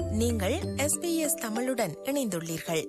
நீங்கள் எஸ்பிஎஸ் தமிழுடன் இணைந்துள்ளீர்கள்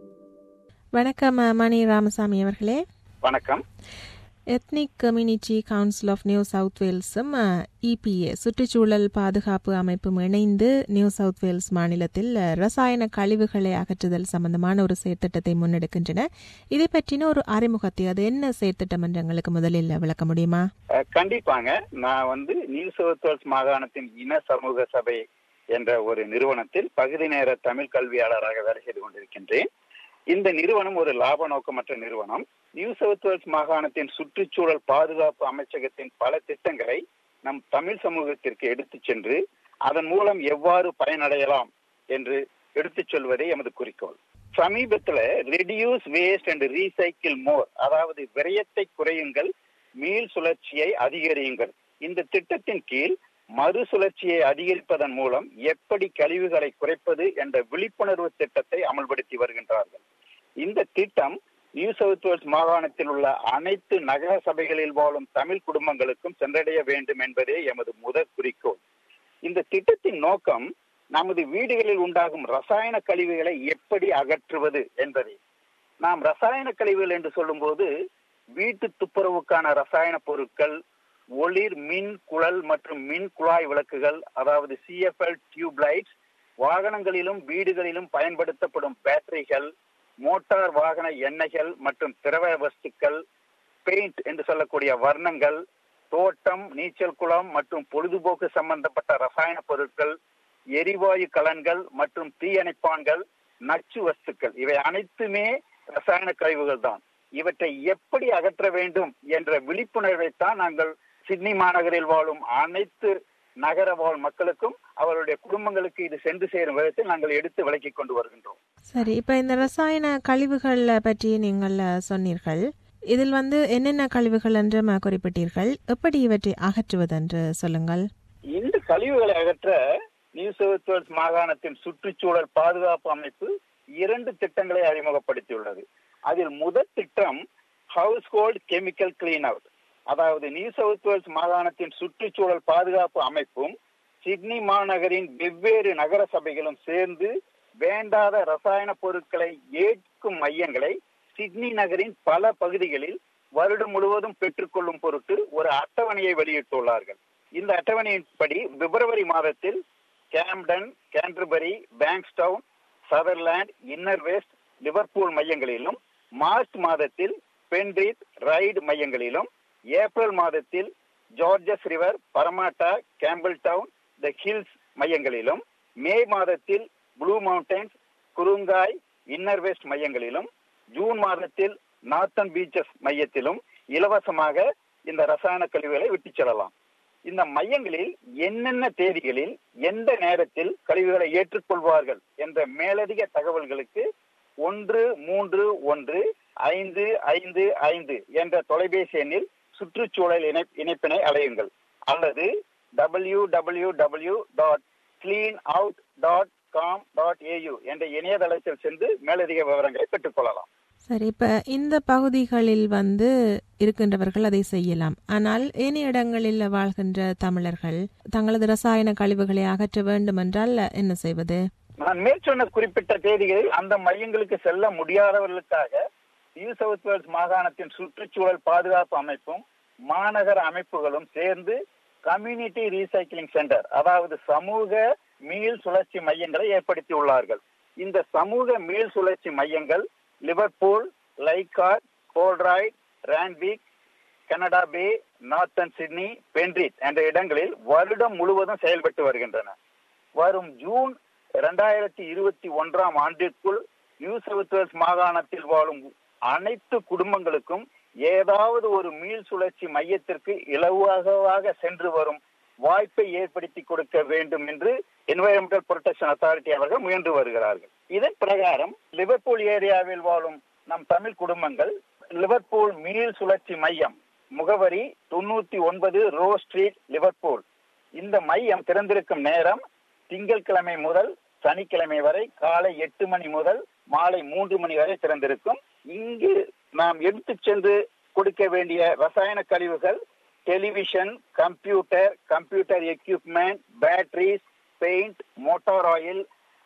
வணக்கம் அஹ், மணி ராமசாமி அவர்களே வணக்கம் ethnic community council of New South வேல்ஸும் இபிஏ சுற்றுச்சூழல் பாதுகாப்பு அமைப்பும் இணைந்து நியூ சவுத் வேல்ஸ் மாநிலத்தில் அஹ், ரசாயன கழிவுகளை அகற்றுதல் சம்பந்தமான ஒரு செயற்திட்டத்தை முன்னெடுக்கின்றன இதை பற்றின ஒரு அறிமுகத்தை அது என்ன செயற்திட்டம் என்று எங்களுக்கு முதலில் விளக்க முடியுமா அஹ், கண்டிப்பாங்க நான் வந்து நியூ சவுத் வேல்ஸ் மாகாணத்தின் இன சமூக சபை என்ற ஒரு நிறுவனத்தில் பகுதி நேர தமிழ் கல்வியாளராக வேலை செய்து கொண்டிருக்கின்றேன் இந்த நிறுவனம் ஒரு லாப நோக்கமற்ற நிறுவனம் நியூ சவுத் வேல்ஸ் மாகாணத்தின் சுற்றுச்சூழல் பாதுகாப்பு அமைச்சகத்தின் பல திட்டங்களை நம் தமிழ் சமூகத்திற்கு எடுத்துச் சென்று அதன் மூலம் எவ்வாறு பயனடையலாம் என்று எடுத்துச் சொல்வதே எமது குறிக்கோள் சமீபத்துல reduce waste and recycle more அதாவது விரயத்தை குறையுங்கள் மீள் சுழற்சியை அதிகரியுங்கள் இந்த திட்டத்தின் கீழ் மறுசுழற்சியை அதிகரிப்பதன் மூலம் எப்படி கழிவுகளை குறைப்பது என்ற விழிப்புணர்வு திட்டத்தை அமல்படுத்தி வருகின்றார்கள் இந்த திட்டம் நியூ சவுத் வேல்ஸ் மாகாணத்தில் உள்ள அனைத்து நகர சபைகளில் வாழும் தமிழ் குடும்பங்களுக்கும் சென்றடைய வேண்டும் என்பதே எமது முதற் குறிக்கோள் இந்த திட்டத்தின் நோக்கம் நமது வீடுகளில் உண்டாகும் ரசாயன கழிவுகளை எப்படி அகற்றுவது என்பதே நாம் ரசாயன கழிவுகள் என்று சொல்லும்போது வீட்டு துப்புரவுக்கான ரசாயன பொருட்கள் ஒளிர் மின் குழல் மற்றும் மின் குழாய் விளக்குகள் அதாவது சிஎஃப்எல் டியூப் லைட்ஸ் வாகனங்களிலும் வீடுகளிலும் பயன்படுத்தப்படும் பேட்டரிகள் மோட்டார் வாகன எண்ணெய்கள் மற்றும் திரவ வஸ்துக்கள் பெயிண்ட் என்று சொல்லக்கூடிய வர்ணங்கள் தோட்டம் நீச்சல் குளம் மற்றும் பொழுதுபோக்கு சம்பந்தப்பட்ட ரசாயன பொருட்கள் எரிவாயு கலன்கள் மற்றும் தீயணைப்பான்கள் நச்சு வஸ்துக்கள் இவை அனைத்துமே ரசாயன கழிவுகள் தான் இவற்றை எப்படி அகற்ற வேண்டும் என்ற விழிப்புணர்வைத்தான் நாங்கள் சிட்னி மாநகரில் வாழும் அனைத்து நகர வாழ் மக்களுக்கும் அவருடைய குடும்பங்களுக்கு இது சென்று சேரும் விதத்தில் நாங்கள் எடுத்து விளக்கிக் கொண்டு வருகின்றோம் சரி இப்ப இந்த ரசாயன கழிவுகள் பற்றி நீங்கள் அஹ், சொன்னீர்கள் இதில் வந்து என்னென்ன கழிவுகள் என்று ம, குறிப்பிட்டீர்கள் எப்படி இவற்றை அகற்றுவது என்று சொல்லுங்கள் இந்த கழிவுகளை அகற்ற நியூ சவுத் வேல்ஸ் மாகாணத்தின் சுற்றுச்சூழல் பாதுகாப்பு அமைப்பு இரண்டு திட்டங்களை அறிமுகப்படுத்தியுள்ளது அதில் முதல் திட்டம் household chemical clean out அதாவது நியூ சவுத் வேல்ஸ் மாகாணத்தின் சுற்றுச்சூழல் பாதுகாப்பு அமைப்பும் சிட்னி மாநகரின் வெவ்வேறு நகர சபைகளும் சேர்ந்து வேண்டாத ரசாயன பொருட்களை ஏற்கும் மையங்களை சிட்னி நகரின் பல பகுதிகளில் வருடம் முழுவதும் பெற்றுக்கொள்ளும் பொருட்டு ஒரு அட்டவணையை வெளியிட்டுள்ளார்கள் இந்த அட்டவணையின்படி பிப்ரவரி மாதத்தில் Camden Canterbury Bankstown Sutherland Inner West Liverpool மையங்களிலும் மார்ச் மாதத்தில் பென்ரித் ரைடு மையங்களிலும் ஏப்ரல் மாதத்தில் Georges River Parramatta Campbelltown the Hills மையங்களிலும் மே மாதத்தில் Blue Mountains Kuringgai Inner West மையங்களிலும் ஜூன் மாதத்தில் நார்த்தன் பீச்சஸ் மையத்திலும் இலவசமாக இந்த ரசாயன கழிவுகளை விட்டுச் செல்லலாம் இந்த மையங்களில் என்னென்ன தேதிகளில் எந்த நேரத்தில் கழிவுகளை ஏற்றுக்கொள்வார்கள் என்ற மேலதிக தகவல்களுக்கு ஒன்று மூன்று ஒன்று ஐந்து ஐந்து ஐந்து என்ற தொலைபேசி எண்ணில் சுற்றுச்சூழல் இணை இணைப்பினை அடையுங்கள் அல்லது W W W dot clean out dot com dot AU என்ற இணையதளத்தில் சென்று மேலதிக விவரங்களை பெற்றுக்கொள்ளலாம் சரி இப்ப இந்த பகுதிகளில் வந்து இருக்கின்றவர்கள் அதை செய்யலாம் ஆனால் ஏனைய இடங்களில் வாழ்கின்ற தமிழர்கள் தங்களது ரசாயன கழிவுகளை அகற்ற வேண்டும் என்றால் என்ன செய்வது நான் மேற்சொன்ன குறிப்பிட்ட தேதிகளில் அந்த மையங்களுக்கு செல்ல முடியாதவர்களுக்காக நியூ சவுத் வேல்ஸ் மாகாணத்தின் சுற்றுச்சூழல் பாதுகாப்பு அமைப்பும் மாநகர அமைப்புகளும் சேர்ந்து கம்யூனிட்டி ரீசைக்கிளிங் சென்டர் அதாவது சமூக மீள் சுழற்சி மையங்களை ஏற்படுத்தி உள்ளார்கள் இந்த சமூக மீள் சுழற்சி மையங்கள் Liverpool Leichhardt Holroyd Randwick Canada Bay Northern Sydney Penrith என்ற இடங்களில் வருடம் முழுவதும் செயல்பட்டு வருகின்றன வரும் ஜூன் இரண்டாயிரத்தி இருபத்தி ஒன்றாம் ஆண்டிற்குள் நியூ சவுத் வேல்ஸ் மாகாணத்தில் வாழும் அனைத்து குடும்பங்களுக்கும் ஏதாவது ஒரு மீள் சுழற்சி மையத்திற்கு இலவாக சென்று வரும் வாய்ப்பை ஏற்படுத்தி கொடுக்க வேண்டும் என்று என்வரன்மெண்டல் புரொடெக்ஷன் அத்தாரிட்டி அவர்கள் முயன்று வருகிறார்கள் இதன் பிரகாரம் லிவர்பூல் ஏரியாவில் வாழும் நம் தமிழ் குடும்பங்கள் லிவர்பூல் மீள் சுழற்சி மையம் முகவரி தொண்ணூத்தி ஒன்பது ரோ ஸ்ட்ரீட் லிவர்பூல் இந்த மையம் திறந்திருக்கும் நேரம் திங்கட்கிழமை முதல் சனிக்கிழமை வரை காலை எட்டு மணி முதல் மாலை மூன்று மணி வரை திறந்திருக்கும் இங்கு நாம் எடுத்துச் சென்று கொடுக்க வேண்டிய ரசாயன கழிவுகள் television computer computer equipment batteries paint motor oil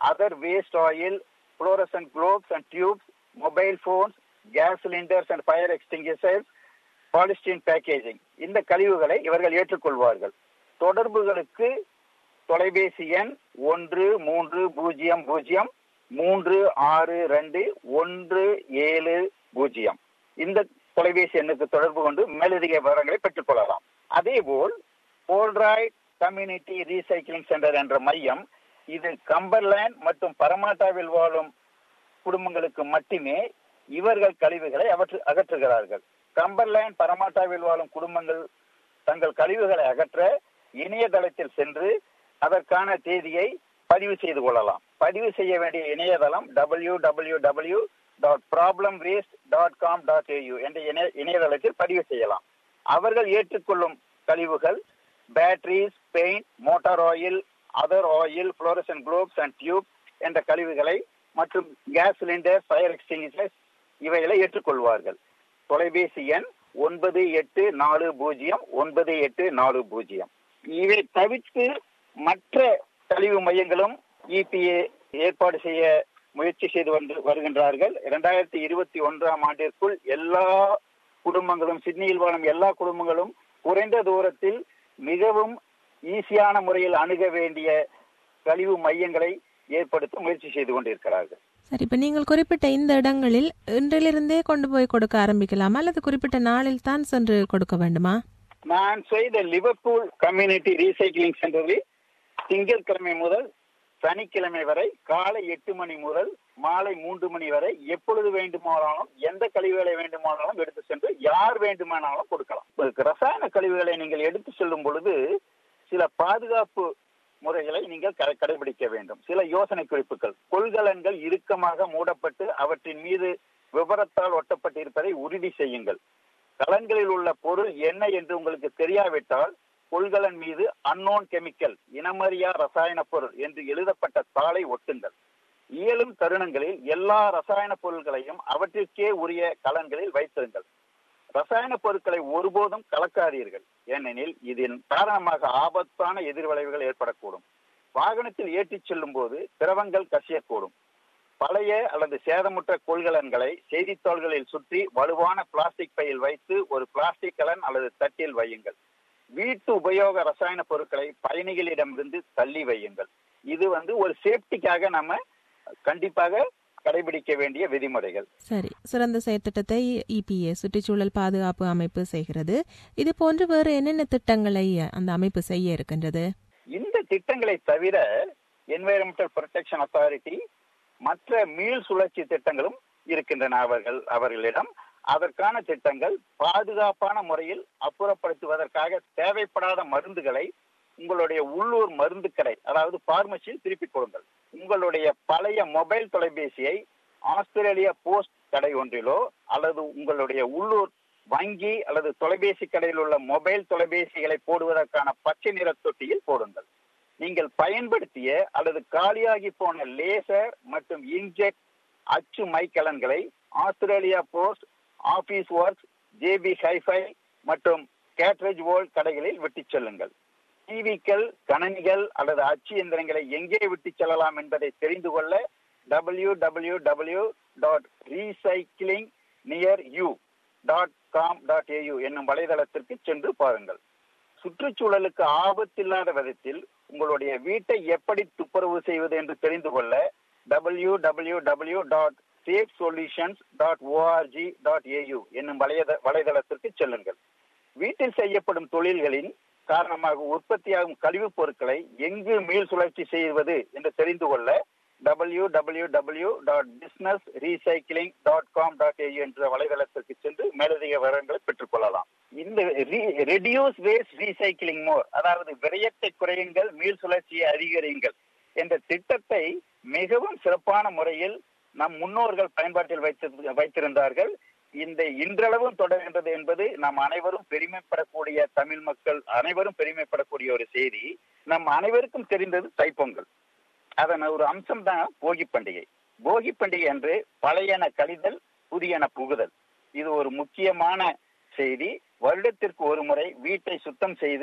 other waste oil fluorescent globes and tubes, mobile phones, gas cylinders and fire extinguishers, polystyrene packaging இந்த கழிவுகளை இவர்கள் ஏற்றுக்கொள்வார்கள் தொடர்புகளுக்கு தொலைபேசி எண் ஒன்று மூன்று பூஜ்ஜியம் பூஜ்ஜியம் மூன்று ஆறு ரெண்டு ஒன்று ஏழு பூஜ்ஜியம் இந்த தொலைபேசி எண்ணுக்கு தொடர்பு கொண்டு மேலதிக விவரங்களை பெற்றுக்கொள்ளலாம் அதேபோல் போல்ராய்ட் கம்யூனிட்டி ரீசைக்கிளிங் சென்டர் என்ற மையம் இது கம்பர்லேண்ட் மற்றும் பரமாட்டாவில் வாழும் குடும்பங்களுக்கு மட்டுமே இவர்கள் கழிவுகளை அவற்று அகற்றுகிறார்கள் கம்பர்லேண்ட் பரமாட்டாவில் வாழும் குடும்பங்கள் தங்கள் கழிவுகளை அகற்ற இணையதளத்தில் சென்று அதற்கான தேதியை பதிவு செய்து கொள்ளலாம் பதிவு செய்ய வேண்டிய இணையதளம் W W W dot problem waste dot com dot AU என்ற இணைய இணையதளத்தில் பதிவு செய்யலாம் அவர்கள் ஏற்றுக்கொள்ளும் கழிவுகள் batteries paint motor oil other oil fluorescent globes and tube என்ற கழிவுகளை மற்றும் கேஸ் சிலிண்டர் ஃபயர் எக்ஸ்டிங்ஷர்ஸ் இவைகளை ஏற்றுக்கொள்வார்கள் தொலைபேசி எண் ஒன்பது எட்டு நாலு பூஜ்ஜியம் ஒன்பது எட்டு நாலு பூஜ்ஜியம் இவை தவிர்த்து மற்ற கழிவு மையங்களும் இபிஏ ஏற்பாடு செய்ய முயற்சி செய்து வந்து வருகின்றார்கள் இரண்டாயிரத்தி இருபத்தி ஒன்றாம் ஆண்டிற்குள் எல்லா குடும்பங்களும் சிட்னியில் வாழும் எல்லா குடும்பங்களும் குறைந்த தூரத்தில் மிகவும் ஈஸியான முறையில் அணுக வேண்டிய கழிவு மையங்களை ஏற்படுத்த முயற்சி செய்து கொண்டிருக்கிறார்கள் சரி இப்ப நீங்கள் குறிப்பிட்ட இந்த இடங்களில் இன்றிலிருந்தே கொண்டு போய் கொடுக்க ஆரம்பிக்கலாமா அல்லது குறிப்பிட்ட நாளில் தான் சென்று கொடுக்க வேண்டுமா நான் செய்த லிவர்பூல் கம்யூனிட்டி ரீசைக்கிளிங் சென்டரில் திங்கட்கிழமை முதல் சனிக்கிழமை வரை காலை எட்டு மணி முதல் மாலை மூன்று மணி வரை எப்பொழுது வேண்டுமானாலும் எந்த கழிவுகளை வேண்டுமானாலும் எடுத்து சென்று யார் வேண்டுமானாலும் கொடுக்கலாம் இப்ப ரசாயன கழிவுகளை நீங்கள் எடுத்து செல்லும் பொழுது சில பாதுகாப்பு முறைகளை நீங்கள் கடை- கடைபிடிக்க வேண்டும் சில யோசனை குறிப்புகள் கொள்கலன்கள் இறுக்கமாக மூடப்பட்டு அவற்றின் மீது விவரத்தால் ஒட்டப்பட்டிருப்பதை உறுதி செய்யுங்கள் கலன்களில் உள்ள பொருள் என்ன என்று உங்களுக்கு தெரியாவிட்டால் கொள்கலன் மீது அன்னோன் கெமிக்கல் இனமறியா ரசாயன பொருள் என்று எழுதப்பட்ட தாளை ஒட்டுங்கள் இயலும் தருணங்களில் எல்லா ரசாயன பொருட்களையும் அவற்றிற்கே உரிய கலன்களில் வைத்திருங்கள் ரசாயன பொருட்களை ஒருபோதும் கலக்காதீர்கள் ஏனெனில் இதன் காரணமாக ஆபத்தான எதிர்விளைவுகள் ஏற்படக்கூடும் வாகனத்தில் ஏற்றிச் செல்லும் போது திரவங்கள் கசியக்கூடும் பழைய அல்லது சேதமுற்ற கொள்கலன்களை செய்தித்தாள்களில் சுற்றி வலுவான பிளாஸ்டிக் பையில் வைத்து ஒரு பிளாஸ்டிக் கலன் அல்லது தட்டில் வையுங்கள் வீட்டு உபயோக ரசாயன பொருட்களை பயணிகளிடமிருந்து தள்ளி வையுங்கள் இது வந்து ஒரு சேஃப்டிக்காக நம்ம கண்டிப்பாக கடைபிடிக்க வேண்டிய விதிமுறைகள் சரி சிறந்த செயற்திட்டத்தை இபிஏ சுற்றுச்சூழல் பாதுகாப்பு அமைப்பு செய்கிறது இது போன்று வேறு என்னென்ன திட்டங்களை அந்த அமைப்பு செய்ய இருக்கின்றது இந்த திட்டங்களை தவிர என்வைரன்மெண்டல் ப்ரொடெக்ஷன் அத்தாரிட்டி மற்ற மீள் சுழற்சி திட்டங்களும் இருக்கின்றன அவர்கள் அவர்களிடம் அதற்கான திட்டங்கள் பாதுகாப்பான முறையில் அப்புறப்படுத்துவதற்காக தேவைப்படாத மருந்துகளை உங்களுடைய உள்ளூர் மருந்து கடை அதாவது பார்மசியில் திருப்பிக் கொடுங்கள் உங்களுடைய பழைய மொபைல் தொலைபேசியை ஆஸ்திரேலியா போஸ்ட் கடை ஒன்றிலோ அல்லது உங்களுடைய உள்ளூர் வங்கி அல்லது தொலைபேசி கடையில் உள்ள மொபைல் தொலைபேசிகளை போடுவதற்கான பச்சை நிற தொட்டியில் போடுங்கள் நீங்கள் பயன்படுத்திய அல்லது காலியாகி போன லேசர் மற்றும் இன்ஜெக்ட் அச்சு மைக்கலன்களை Australia Post Officeworks JB HiFi மற்றும் கேட்ரேஜ் வேர்ல்ட் கடைகளில் விட்டுச் செல்லுங்கள் டிவிக்கள் கணனிகள் அல்லது அச்சு இயந்திரங்களை எங்கே விட்டுச் செல்லலாம் என்பதை தெரிந்து கொள்ள W W W dot recycling near you dot com dot AU என்னும் வலைதளத்திற்கு சென்று பாருங்கள் சுற்றுச்சூழலுக்கு ஆபத்தில்லாத விதத்தில் உங்களுடைய வீட்டை எப்படி துப்புரவு செய்வது என்று தெரிந்து கொள்ள W W W dot safe solutions dot ORG dot AU என்னும் வலையத வலைதளத்திற்கு செல்லுங்கள் வீட்டில் செய்யப்படும் தொழில்களின் காரணமாக உற்பத்தியாகும் கழிவுப் பொருட்களை எங்கு மீள் சுழற்சி செய்வது என்று தெரிந்து கொள்ள W W W dot business recycling dot com dot A என்ற வலைதளத்திற்கு சென்று மேலதிக விவரங்களை பெற்றுக்கொள்ளலாம் இந்த ரெடியூஸ் வேஸ்ட் ரீசைக்கிளிங் மோர் அதாவது விரயத்தை குறையுங்கள் மீள் சுழற்சியை அதிகரியுங்கள் என்ற திட்டத்தை மிகவும் சிறப்பான முறையில் நம் முன்னோர்கள் பயன்பாட்டில் வைத்து வைத்திருந்தார்கள் இந்த இன்றளவும் தொடர்கின்றது என்பது நாம் அனைவரும் பெருமைப்படக்கூடிய தமிழ் மக்கள் அனைவரும் பெருமைப்படக்கூடிய ஒரு செய்தி நம் அனைவருக்கும் தெரிந்தது தைப்பொங்கல் அதன் ஒரு அம்சம் தான் போகி பண்டிகை போகி பண்டிகை என்று பழையன கழிதல் புதியன புகுதல் இது ஒரு முக்கியமான செய்தி வருடத்திற்கு ஒரு முறை வீட்டை சுத்தம் செய்து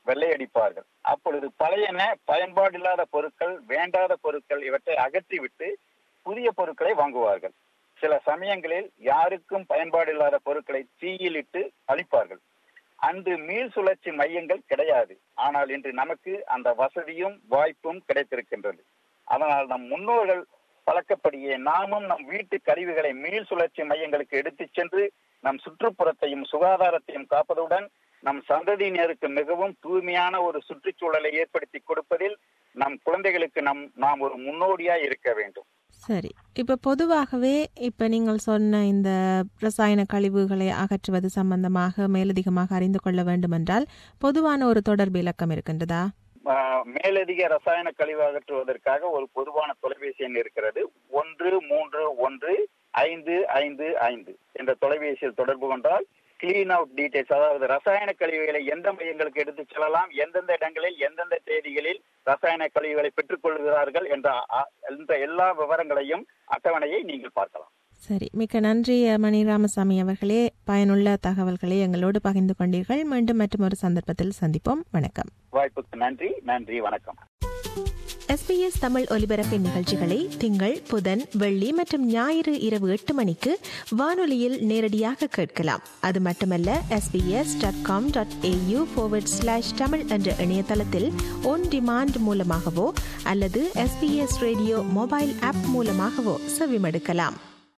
வெள்ளையடிப்பார்கள் அப்பொழுது பழையன பயன்பாடில்லாத பொருட்கள் வேண்டாத பொருட்கள் இவற்றை அகற்றிவிட்டு புதிய பொருட்களை வாங்குவார்கள் சில சமயங்களில் யாருக்கும் பயன்பாடில்லாத பொருட்களை தீயிலிட்டு அழிப்பார்கள் அன்று மீள் சுழற்சி மையங்கள் கிடையாது ஆனால் இன்று நமக்கு அந்த வசதியும் வாய்ப்பும் கிடைத்திருக்கின்றது அதனால் நம் முன்னோர்கள் பழக்கப்படியே நாமும் நம் வீட்டு கருவிகளை மீள் சுழற்சி மையங்களுக்கு எடுத்துச் சென்று நம் சுற்றுப்புறத்தையும் சுகாதாரத்தையும் காப்பதுடன் நம் சந்ததியினருக்கு மிகவும் தூய்மையான ஒரு சுற்றுச்சூழலை ஏற்படுத்தி கொடுப்பதில் நம் குழந்தைகளுக்கு நம் நாம் ஒரு முன்னோடியாய் இருக்க வேண்டும் சரி இப்ப பொதுவாகவே இப்ப நீங்கள் சொன்ன இந்த ரசாயன கழிவுகளை அகற்றுவது சம்பந்தமாக மேலதிகமாக அறிந்து கொள்ள வேண்டும் என்றால் பொதுவான ஒரு தொடர்பு இலக்கம் இருக்கின்றதா ஆஹ் மேலதிக ரசாயன கழிவு அகற்றுவதற்காக ஒரு பொதுவான தொலைபேசி எண் இருக்கிறது ஒன்று மூன்று ஒன்று ஐந்து ஐந்து ஐந்து என்ற தொலைபேசியில் தொடர்பு கொண்டால் கிளீன் அவுட் டீடைல்ஸ் அதாவது ரசாயன கழிவுகளை எந்த மையங்களுக்கு எடுத்துச் செல்லலாம் எந்தெந்த இடங்களில் எந்தெந்த தேதிகளில் ரசாயன கழிவுகளை பெற்றுக் கொள்கிறார்கள் என்ற அ- என்ற எல்லா விவரங்களையும் அட்டவணையை நீங்கள் பார்க்கலாம் சரி மிக்க நன்றி மணி ராமசாமி அவர்களே பயனுள்ள தகவல்களை எங்களோடு பகிர்ந்து கொண்டீர்கள் மீண்டும் மற்றும் ஒரு சந்தர்ப்பத்தில் சந்திப்போம் வணக்கம் வாய்ப்புக்கு நன்றி நன்றி வணக்கம் எஸ்பிஎஸ் தமிழ் ஒலிபரப்பின் நிகழ்ச்சிகளை திங்கள் புதன் வெள்ளி மற்றும் ஞாயிறு இரவு எட்டு மணிக்கு வானொலியில் நேரடியாக கேட்கலாம் அது மட்டுமல்ல SBS dot com dot AU slash Tamil என்ற இணையதளத்தில் ஒன் டிமாண்ட் மூலமாகவோ அல்லது எஸ்பிஎஸ் ரேடியோ மொபைல் ஆப் மூலமாகவோ செவிமடுக்கலாம்